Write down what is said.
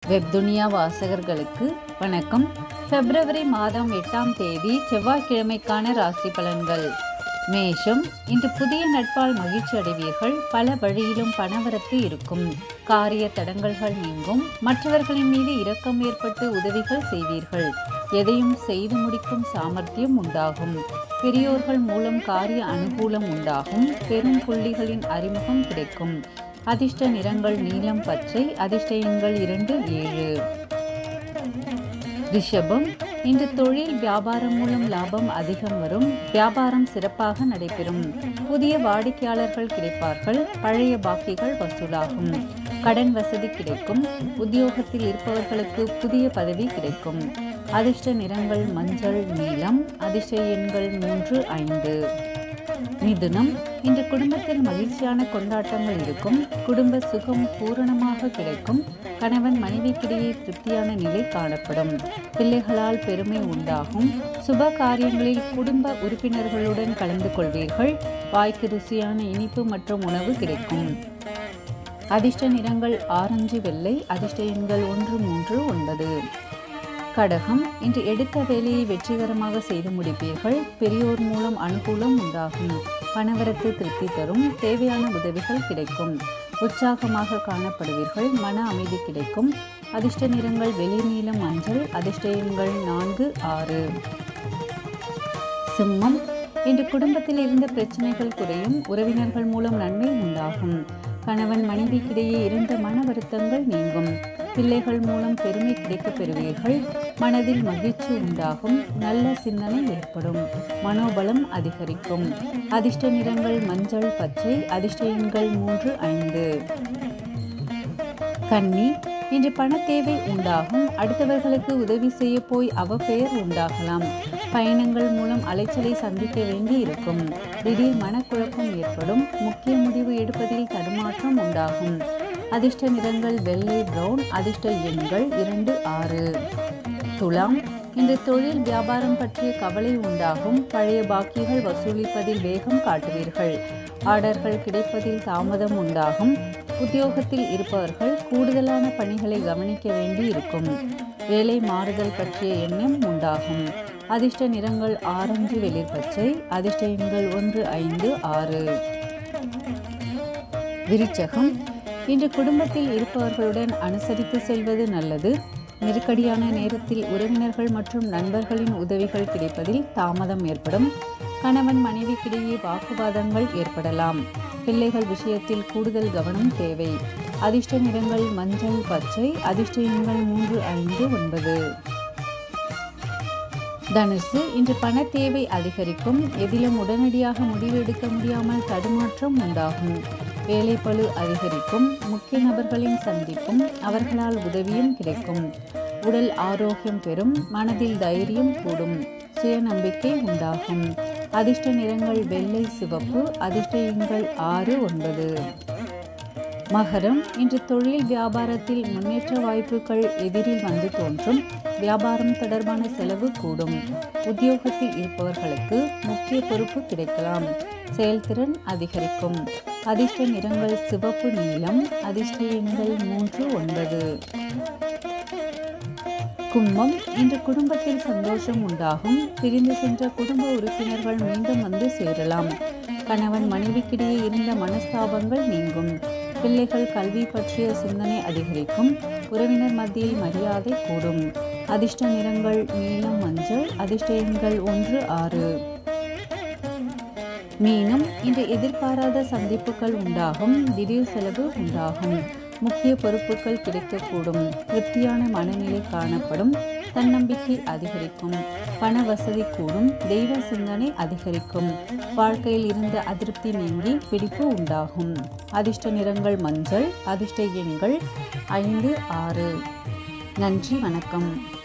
வெப்துனியா வாசகர்களுக்கு வணக்கம் பிப்ரவரி மாதம் எட்டாம் தேதி செவ்வாய்க்கிழமைக்கான ராசி பலன்கள் மேஷம் இன்று புதிய நட்பால் மகிழ்ச்சி அடைவீர்கள் பல வழியிலும் பணவரத்து இருக்கும் காரிய தடங்கல்கள் நீங்கும் மற்றவர்களின் மீது இரக்கம் ஏற்பட்டு உதவிகள் செய்வீர்கள் எதையும் செய்து முடிக்கும் சாமர்த்தியம் உண்டாகும் பெரியோர்கள் மூலம் காரிய அனுகூலம் உண்டாகும் பெரும் புள்ளிகளின் அறிமுகம் கிடைக்கும் அதிர்ஷ்ட நிறங்கள் நீலம் பச்சை அதிர்ஷ்ட எண்கள் இரண்டு ஏழு ரிஷபம் இன்று தொழில் வியாபாரம் மூலம் லாபம் அதிகம் வரும் வியாபாரம் சிறப்பாக நடைபெறும் புதிய வாடிக்கையாளர்கள் கிடைப்பார்கள் பழைய பாக்கிகள் வசூலாகும் கடன் வசதி கிடைக்கும் உத்தியோகத்தில் இருப்பவர்களுக்கு புதிய பதவி கிடைக்கும் அதிர்ஷ்ட நிறங்கள் மஞ்சள் நீலம் அதிர்ஷ்ட எண்கள் மூன்று ஐந்து மிதுனம் இன்று குடும்பத்தில் மகிழ்ச்சியான கொண்டாட்டங்கள் இருக்கும் குடும்ப சுகம் பூரணமாக கிடைக்கும் கணவன் மனைவிக்கிடையே திருப்தியான நிலை காணப்படும் பிள்ளைகளால் பெருமை உண்டாகும் சுப காரியங்களில் குடும்ப உறுப்பினர்களுடன் கலந்து கொள்வீர்கள் வாய்க்கு ருசியான இனிப்பு மற்றும் உணவு கிடைக்கும் அதிர்ஷ்ட நிறங்கள் ஆரஞ்சு வெள்ளை அதிர்ஷ்ட எண்கள் ஒன்று மூன்று ஒன்பது கடகம் இன்று எடுத்த வேலையை வெற்றிகரமாக செய்து முடிப்பீர்கள் பெரியோர் மூலம் அனுகூலம் உண்டாகும் பணவரத்து திருப்தி தரும் தேவையான உதவிகள் கிடைக்கும் உற்சாகமாக காணப்படுவீர்கள் மன அமைதி கிடைக்கும் அதிர்ஷ்ட நிறங்கள் வெளிநீலம் மஞ்சள் அதிர்ஷ்ட எண்கள் நான்கு ஆறு சிம்மம் இன்று குடும்பத்தில் இருந்த பிரச்சனைகள் குறையும் உறவினர்கள் மூலம் நன்மை உண்டாகும் கணவன் மனைவிக்கிடையே இருந்த மன வருத்தங்கள் நீங்கும் பிள்ளைகள் மூலம் பெருமை கிடைக்கப் பெறுவீர்கள் மனதில் மகிழ்ச்சி உண்டாகும் நல்ல சிந்தனை ஏற்படும் மனோபலம் அதிகரிக்கும் அதிர்ஷ்ட நிறங்கள் மஞ்சள் பச்சை அதிர்ஷ்ட எண்கள் மூன்று ஐந்து கன்னி இன்று பண தேவை உண்டாகும் அடுத்தவர்களுக்கு உதவி செய்ய போய் அவப்பெயர் உண்டாகலாம் பயணங்கள் மூலம் அலைச்சலை சந்திக்க வேண்டி இருக்கும் திடீர் மனக்குழப்பம் ஏற்படும் முக்கிய முடிவு எடுப்பதில் தடுமாற்றம் உண்டாகும் அதிர்ஷ்ட நிறங்கள் வெள்ளை பிரவுன் அதிர்ஷ்ட எண்கள் இரண்டு ஆறு துலாம் இன்று தொழில் வியாபாரம் பற்றிய கவலை உண்டாகும் பழைய பாக்கிகள் வசூலிப்பதில் வேகம் காட்டுவீர்கள் ஆர்டர்கள் கிடைப்பதில் தாமதம் உண்டாகும் உத்தியோகத்தில் இருப்பவர்கள் கூடுதலான பணிகளை கவனிக்க வேண்டி இருக்கும் வேலை மாறுதல் பற்றிய எண்ணம் உண்டாகும் அதிர்ஷ்ட நிறங்கள் ஆரஞ்சு வெளிர் பச்சை அதிர்ஷ்ட எண்கள் ஒன்று ஐந்து ஆறு விருச்சகம் இன்று குடும்பத்தில் இருப்பவர்களுடன் அனுசரித்து செல்வது நல்லது நெருக்கடியான நேரத்தில் உறவினர்கள் மற்றும் நண்பர்களின் உதவிகள் கிடைப்பதில் தாமதம் ஏற்படும் கணவன் மனைவிக்கிடையே வாக்குவாதங்கள் ஏற்படலாம் பிள்ளைகள் விஷயத்தில் கூடுதல் கவனம் தேவை அதிர்ஷ்ட நிறங்கள் மஞ்சள் பச்சை அதிர்ஷ்ட எண்கள் மூன்று ஐந்து ஒன்பது தனுசு இன்று பண தேவை அதிகரிக்கும் எதிலும் உடனடியாக முடிவு எடுக்க முடியாமல் தடுமாற்றம் உண்டாகும் வேலைப்பளு அதிகரிக்கும் முக்கிய நபர்களின் சந்திப்பும் அவர்களால் உதவியும் கிடைக்கும் உடல் ஆரோக்கியம் பெறும் மனதில் தைரியம் கூடும் சுயநம்பிக்கை உண்டாகும் அதிர்ஷ்ட நிறங்கள் வெள்ளை சிவப்பு அதிர்ஷ்ட எண்கள் ஆறு ஒன்பது மகரம் இன்று தொழில் வியாபாரத்தில் முன்னேற்ற வாய்ப்புகள் எதிரில் வந்து தோன்றும் வியாபாரம் தொடர்பான செலவு கூடும் உத்தியோகத்தில் இருப்பவர்களுக்கு முக்கிய பொறுப்பு கிடைக்கலாம் செயல்திறன் அதிகரிக்கும் அதிர்ஷ்ட நிறங்கள் சிவப்பு நீலம் அதிர்ஷ்ட எண்கள் மூன்று ஒன்பது கும்பம் இன்று குடும்பத்தில் சந்தோஷம் உண்டாகும் பிரிந்து சென்ற குடும்ப உறுப்பினர்கள் மீண்டும் வந்து சேரலாம் கணவன் மனைவிக்கிடையே இருந்த மனஸ்தாபங்கள் நீங்கும் பிள்ளைகள் கல்வி பற்றிய சிந்தனை அதிகரிக்கும் உறவினர் மத்தியில் மரியாதை கூடும் அதிர்ஷ்ட நிறங்கள் நீலம் மஞ்சள் அதிர்ஷ்ட எண்கள் ஒன்று ஆறு மீனும் இன்று எதிர்பாராத சந்திப்புகள் உண்டாகும் திடீர் செலவு உண்டாகும் முக்கிய பொறுப்புகள் கிடைக்கக்கூடும் திருப்தியான மனநிலை காணப்படும் தன்னம்பிக்கை அதிகரிக்கும் பண வசதி கூடும் தெய்வ சிந்தனை அதிகரிக்கும் வாழ்க்கையில் இருந்த அதிருப்தி நீங்கி பிடிப்பு உண்டாகும் அதிர்ஷ்ட நிறங்கள் மஞ்சள் அதிர்ஷ்ட எண்கள் ஐந்து ஆறு நன்றி வணக்கம்